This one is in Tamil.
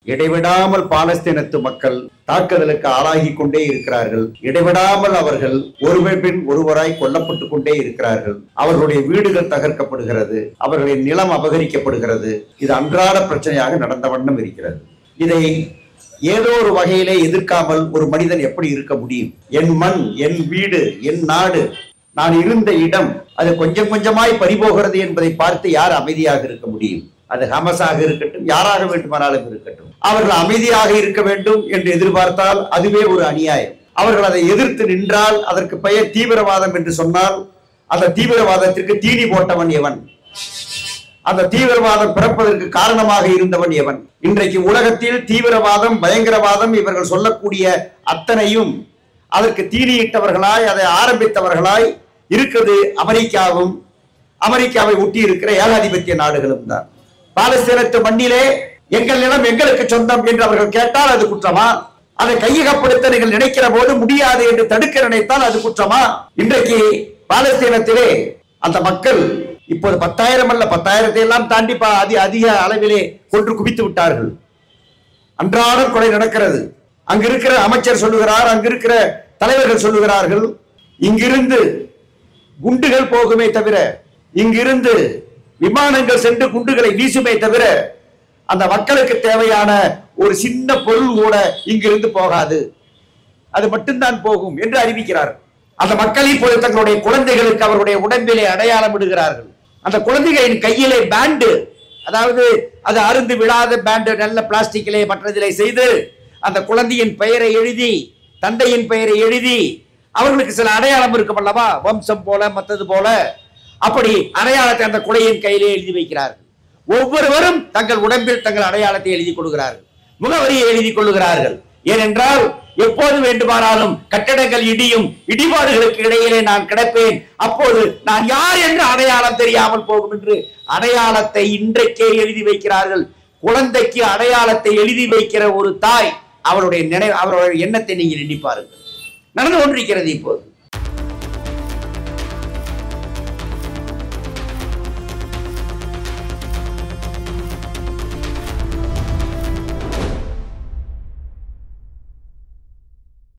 இடைவிடாமல் பாலஸ்தீனத்து மக்கள் தாக்குதலுக்கு ஆளாகி கொண்டே இருக்கிறார்கள் இடைவிடாமல் அவர்கள் ஒருவர் பின் ஒருவராய் கொல்லப்பட்டு கொண்டே இருக்கிறார்கள் அவர்களுடைய வீடுகள் தகர்க்கப்படுகிறது அவர்களின் நிலம் அபகரிக்கப்படுகிறது இது அன்றாட பிரச்சனையாக நடந்த வண்ணம் இருக்கிறது இதை ஏதோ ஒரு வகையிலே எதிர்க்காமல் ஒரு மனிதன் எப்படி இருக்க முடியும் என் மண் என் வீடு என் நாடு நான் இருந்த இடம் அது கொஞ்சம் கொஞ்சமாய் பறிபோகிறது என்பதை பார்த்து யார் அமைதியாக இருக்க முடியும் அது ஹமஸாக இருக்கட்டும் யாராக வேண்டுமானாலும் இருக்கட்டும் அவர்கள் அமைதியாக இருக்க வேண்டும் என்று எதிர்பார்த்தால் அதுவே ஒரு அநியாயம் அவர்கள் அதை எதிர்த்து நின்றால் அதற்கு பெயர் தீவிரவாதம் என்று சொன்னால் அந்த தீவிரவாதத்திற்கு தீனி போட்டவன் எவன் அந்த தீவிரவாதம் பிறப்பதற்கு காரணமாக இருந்தவன் எவன் இன்றைக்கு உலகத்தில் தீவிரவாதம் பயங்கரவாதம் இவர்கள் சொல்லக்கூடிய அத்தனையும் அதற்கு தீனியிட்டவர்களாய் அதை ஆரம்பித்தவர்களாய் இருக்குது அமெரிக்காவும் அமெரிக்காவை ஒட்டி இருக்கிற ஏகாதிபத்திய நாடுகளும் தான் பாலஸ்தீனத்து மண்ணிலே எங்கள் நிலம் எங்களுக்கு சொந்தம் என்று அவர்கள் கேட்டால் அது குற்றமா அதை கையகப்படுத்த நீங்கள் நினைக்கிற போது முடியாது என்று தடுக்க நினைத்தால் அது குற்றமா இன்றைக்கு பாலஸ்தீனத்திலே அந்த மக்கள் இப்போது பத்தாயிரம் அல்ல பத்தாயிரத்தை எல்லாம் தாண்டி பா- அதி அதிக அளவிலே கொன்று குவித்து விட்டார்கள் அன்றாடம் கொலை நடக்கிறது அங்க இருக்கிற அமைச்சர் சொல்லுகிறார் அங்க இருக்கிற தலைவர்கள் சொல்லுகிறார்கள் இங்கிருந்து குண்டுகள் போகுமே தவிர இங்கிருந்து விமானங்கள் சென்று குண்டுகளை வீசுமே தவிர அந்த மக்களுக்கு தேவையான ஒரு சின்ன பொருள் கூட இங்கிருந்து போகாது அது மட்டும்தான் போகும் என்று அறிவிக்கிறார் அந்த மக்கள் இப்போது தங்களுடைய குழந்தைகளுக்கு அவருடைய உடம்பிலே அடையாளம் இடுகிறார்கள் அந்த குழந்தைகளின் கையிலே பேண்டு அதாவது அது அருந்து விழாத பேண்டு நல்ல பிளாஸ்டிக்கிலே மற்றதிலே செய்து அந்த குழந்தையின் பெயரை எழுதி தந்தையின் பெயரை எழுதி அவர்களுக்கு சில அடையாளம் இருக்கும் அல்லவா வம்சம் போல மத்தது போல அப்படி அடையாளத்தை அந்த குழையின் கையிலே எழுதி வைக்கிறார்கள் ஒவ்வொருவரும் தங்கள் உடம்பில் தங்கள் அடையாளத்தை எழுதி கொள்கிறார்கள் முகவரியை எழுதி கொள்ளுகிறார்கள் ஏனென்றால் எப்போது வேண்டுமானாலும் கட்டடங்கள் இடியும் இடிபாடுகளுக்கு இடையிலே நான் கிடப்பேன் அப்போது நான் யார் என்று அடையாளம் தெரியாமல் போகும் என்று அடையாளத்தை இன்றைக்கே எழுதி வைக்கிறார்கள் குழந்தைக்கு அடையாளத்தை எழுதி வைக்கிற ஒரு தாய் அவருடைய நினை அவருடைய எண்ணத்தை நீங்கள் எண்ணி பாருங்கள் நடந்து கொண்டிருக்கிறது இப்போது